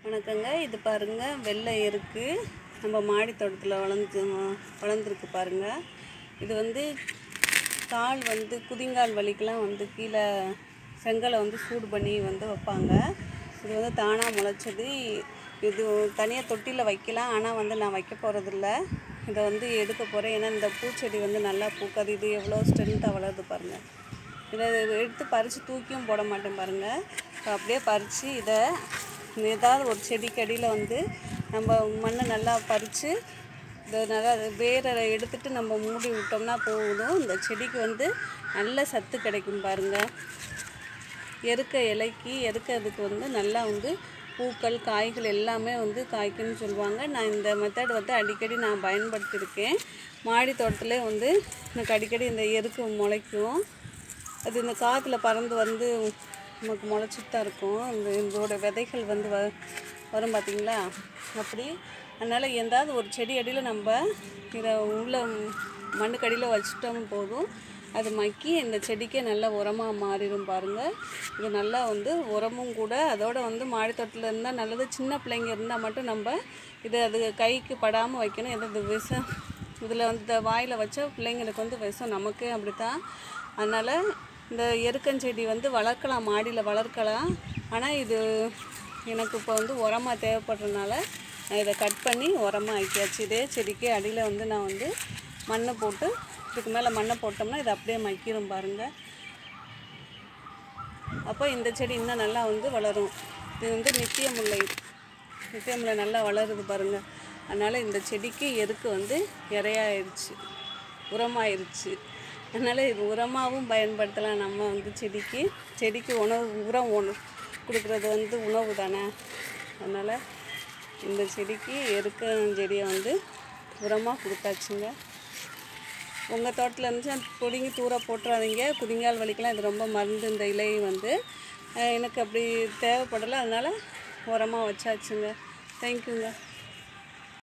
வணக்கங்க இது பாருங்க வெள்ளை எருக்கு நம்ம மாடி தோட்டத்தில் வளர்ந்து வளர்ந்துருக்கு பாருங்க இது வந்து கால் வந்து குதிங்கால் வலிக்கெலாம் வந்து கீழே செங்கலை வந்து சூடு பண்ணி வந்து வைப்பாங்க இது வந்து தானாக முளைச்சது இது தனியாக தொட்டியில் வைக்கலாம் ஆனால் வந்து நான் வைக்க போகிறதில்ல இதை வந்து எடுக்க போகிறேன் ஏன்னா இந்த பூச்செடி வந்து நல்லா பூக்காது இது எவ்வளோ ஸ்ட்ரென்த்தாக வளருது பாருங்கள் இதை எடுத்து பறித்து தூக்கியும் போட மாட்டேன் பாருங்கள் இப்போ அப்படியே பறித்து இதை ஏதாவது ஒரு செடிக்கு அடியில் வந்து நம்ம மண்ணை நல்லா பறித்து இதை நல்லா வேரை எடுத்துட்டு நம்ம மூடி விட்டோம்னா போதும் இந்த செடிக்கு வந்து நல்ல சத்து கிடைக்கும் பாருங்கள் எருக்க இலைக்கு எருக்கிறதுக்கு வந்து நல்லா வந்து பூக்கள் காய்கள் எல்லாமே வந்து காய்க்குன்னு சொல்லுவாங்க நான் இந்த மெத்தட் வந்து அடிக்கடி நான் பயன்படுத்தியிருக்கேன் மாடி தோட்டத்திலே வந்து எனக்கு அடிக்கடி இந்த எருக்கு முளைக்கும் அது இந்த காற்றுல பறந்து வந்து நமக்கு முளைச்சிட்டு தான் இருக்கும் இந்த இதோட விதைகள் வந்து வ வரும் பார்த்தீங்களா அப்படி அதனால் எந்தாவது ஒரு செடி அடியில் நம்ம இதை உள்ள மண்ணுக்கடியில் வச்சுட்டோம் போதும் அது மக்கி இந்த செடிக்கே நல்ல உரமாக மாறிடும் பாருங்கள் இது நல்லா வந்து உரமும் கூட அதோட வந்து மாடி தோட்டத்தில் இருந்தால் நல்லது சின்ன பிள்ளைங்க இருந்தால் மட்டும் நம்ம இதை அது கைக்கு படாமல் வைக்கணும் எதாவது விஷம் இதில் வந்து வாயில் வச்சா பிள்ளைங்களுக்கு வந்து விஷம் நமக்கே அப்படித்தான் அதனால் இந்த எருக்கஞ்செடி வந்து வளர்க்கலாம் மாடியில் வளர்க்கலாம் ஆனால் இது எனக்கு இப்போ வந்து உரமாக தேவைப்படுறதுனால நான் இதை கட் பண்ணி உரமாக ஆக்கியாச்சு இதே செடிக்கு அடியில் வந்து நான் வந்து மண்ணை போட்டு இதுக்கு மேலே மண்ணை போட்டோம்னா இது அப்படியே மக்கிரும் பாருங்கள் அப்போ இந்த செடி இன்னும் நல்லா வந்து வளரும் இது வந்து நித்திய முல்லை நித்திய முல்லை நல்லா வளருது பாருங்கள் அதனால் இந்த செடிக்கு எருக்கு வந்து இரையாயிருச்சு உரமாயிருச்சு அதனால் இது உரமாகவும் பயன்படுத்தலாம் நம்ம வந்து செடிக்கு செடிக்கு உணவு உரம் உணவு கொடுக்குறது வந்து உணவு தானே அதனால் இந்த செடிக்கு எருக்க செடியை வந்து உரமாக கொடுத்தாச்சுங்க உங்கள் தோட்டத்தில் இருந்துச்சு பிடுங்கி தூர போட்டுறாதீங்க குதிங்கால் வலிக்கெலாம் இது ரொம்ப மருந்து இந்த இலை வந்து அஹ் எனக்கு அப்படி தேவைப்படலை அதனால் உரமாக வச்சாச்சுங்க தேங்க்யூங்க